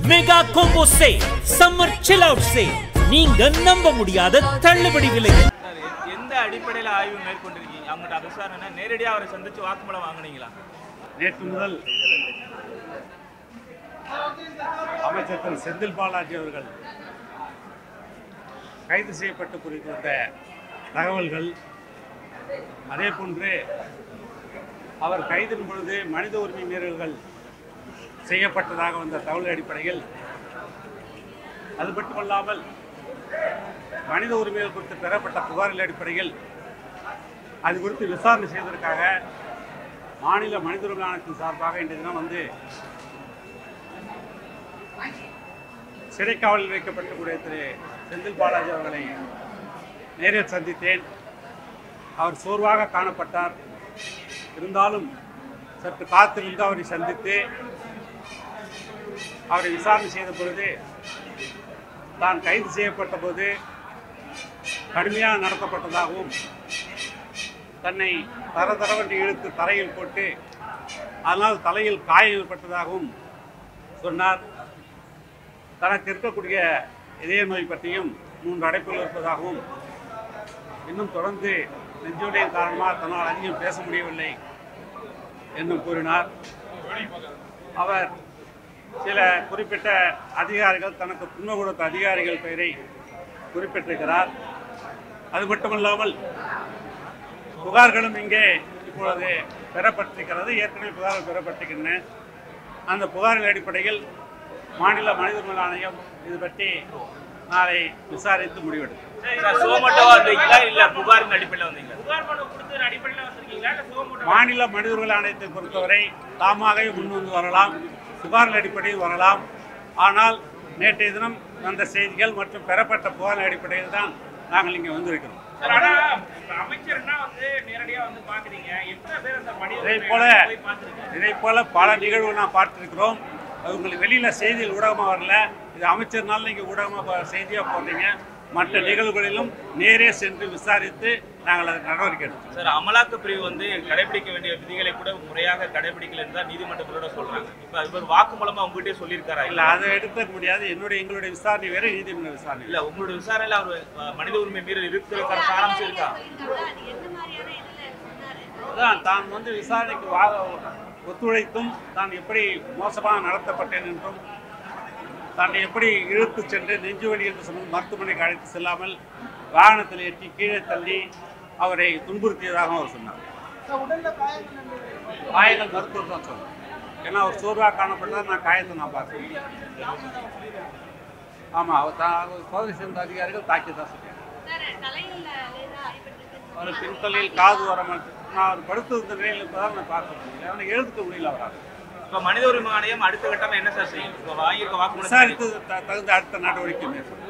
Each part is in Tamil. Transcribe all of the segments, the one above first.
மெகா கோம்போ சே சம்மர் சில் அவுட் சே நீங்க நம்ப முடியாத தள்ளுபடி விலையில் சார் எ- எந்த அடிப்படையில் ஆய்வு மேற்கொண்டிருக்கீங்க அவங்கள்ட்ட விசாரணை நேரடியாக அவரை சந்திச்சு வாக்குமூலம் வாங்குனீங்களா நேற்று முதல் அமைச்சர் திரு செந்தில் பாலாஜி அவர்கள் கைது செய்யப்பட்டு குறித்த தகவல்கள் அதே போன்று அவர் கைதின் பொழுது மனித உரிமை மீறல்கள் செய்யப்பட்டதாக வந்த தகவல் அடிப்படையில் அது மட்டுமல்லாமல் மனித உரிமைகள் குறித்து பெறப்பட்ட புகாரின் அடிப்படையில் அது குறித்து விசாரணை செய்வதற்காக மாநில மனித உரிமை ஆணையத்தின் சார்பாக இன்றைய தினம் வந்து சிறைக்காவலில் வைக்கப்பட்டக்கூடிய திரு செந்தில் பாலாஜி அவர்களை நேரில் சந்தித்தேன் அவர் சோர்வாக காணப்பட்டார் இருந்தாலும் சற்று காத்திருந்து அவரை சந்தித்து அவரை விசாரணை செய்த பொழுது தான் கைது செய்யப்பட்ட போது கடுமையாக நடத்தப்பட்டதாகவும் தன்னை தர தரவென்று இழுத்து தரையில் போட்டு அதனால் தலையில் காயம் ஏற்பட்டதாகவும் சொன்னார் தனக்கு இருக்கக்கூடிய இதய நோய் பற்றியும் மூன்று அடைப்புகள் இருப்பதாகவும் இன்னும் தொடர்ந்து நெஞ்சுடைய காரணமாக தன்னால் அதிகம் பேச முடியவில்லை என்றும் கூறினார் அவர் சில குறிப்பிட்ட அதிகாரிகள் தனக்கு துன்ப கொடுத்த அதிகாரிகள் பெயரை குறிப்பிட்டிருக்கிறார் அது மட்டுமல்லாமல் புகார்களும் இங்கே இப்பொழுது பெறப்பட்டிருக்கிறது ஏற்கனவே புகார்கள் பெறப்பட்டிருக்கின்றன அந்த புகாரின் அடிப்படையில் மாநில மனித உரிமை ஆணையம் இது பற்றி நாளை விசாரித்து முடிவெடுக்கும் சார் சோமட்டோவா வந்தீங்களா இல்ல புகாரின் அடிப்படையில் வந்தீங்களா புகார் மனு கொடுத்த அடிப்படையில் வந்திருக்கீங்களா இல்ல சோமட்டோ மாநில மனித உரிமை ஆணையத்தை பொறுத்தவரை தாமாகவே முன்வந்து வரலாம் புகாரின் அடிப்படையில் வரலாம் ஆனால் நேற்றைய தினம் வந்த செய்திகள் மற்றும் பெறப்பட்ட புகாரின் அடிப்படையில் தான் நாங்கள் இங்கே வந்திருக்கிறோம் சார் ஆனா அமைச்சர்னா வந்து நேரடியா வந்து பாக்குறீங்க எத்தனை பேர் அந்த மனித இதை போல போய் பார்த்திருக்கீங்க இதை போல பல நிகழ்வுகள் நான் பார்த்துருக்கிறோம் அது உங்களுக்கு வெளியில் செய்தியில் ஊடகமாக வரல இது அமைச்சர்னால நீங்கள் ஊடகமாக செய்தியாக போடுறீங்க மற்ற நிகழ்வுகளிலும் நேரே சென்று விசாரித்து நாங்கள் அதுக்கு நடவடிக்கை எடுத்தோம் சார் அமலாக்க பிரிவு வந்து கடைபிடிக்க வேண்டிய விதிகளை கூட முறையாக கடைபிடிக்கலன்னு தான் நீதிமன்றங்களோட சொல்றாங்க இப்ப அது ஒரு வாக்கு மூலமா உங்ககிட்டயே சொல்லியிருக்காரா இல்லை அதை எடுத்துக்க முடியாது என்னுடைய எங்களுடைய விசாரணை வேறு நீதிமன்ற விசாரணை வேறு. இல்ல உங்களுடைய விசாரணையில அவர் அஹ், மனித உரிமை மீறல் இருக்கிறதுக்கான சாராம்சம் இருக்கா அதான் தான் வந்து விசாரணைக்கு வாத ஒத்துழைத்தும் தான் எப்படி மோசமாக நடத்தப்பட்டேன் என்றும் தான் எப்படி இழுத்து சென்று நெஞ்சுவலி என்று சொன்ன மருத்துவமனைக்கு அழைத்து செல்லாமல் வாகனத்தில் ஏற்றி கீழே தள்ளி அவரை துன்புறுத்தியதாக அவர் சொன்னார் காயங்கள் மருத்துவர் தான் சொன்னார் ஏன்னா அவர் சோர்வாக காணப்பட்டால் நான் காயத்தை நான் பார்த்தேன் ஆமாம் அவர் தான் அவர் சோதனை சேர்ந்த அதிகாரிகள் தாக்கி தான் சொன்னார் அவர் பின்தலையில் காது வர மாட்டேன் நான் அவர் படுத்திருந்த நிலையில் இருப்பதால் நான் பார்க்க முடியல அவனை எழுதுக்க முடியல அவரால் இப்ப மனித உரிமை ஆணையம் அடுத்த கட்டமா என்ன சார் செய்யும் இப்ப வாங்கியிருக்க வாக்குமூலம் விசாரித்து த- தகுந்த அடுத்த நடவடிக்கை மேற்கொள்ளும்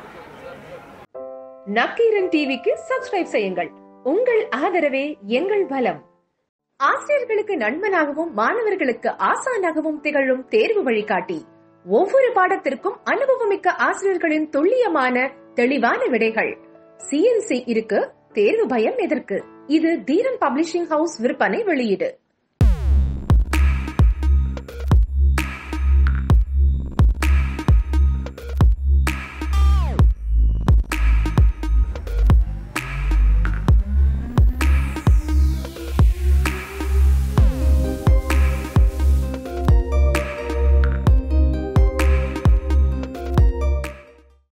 நக்கீரன் டிவிக்கு சப்ஸ்கிரைப் செய்யுங்கள் உங்கள் ஆதரவே எங்கள் பலம் ஆசிரியர்களுக்கு நண்பனாகவும் மாணவர்களுக்கு ஆசானாகவும் திகழும் தேர்வு வழிகாட்டி ஒவ்வொரு பாடத்திற்கும் அனுபவமிக்க ஆசிரியர்களின் துல்லியமான தெளிவான விடைகள் சிஎன்சி இருக்கு தேர்வு பயம் எதற்கு இது தீரன் பப்ளிஷிங் ஹவுஸ் விற்பனை வெளியீடு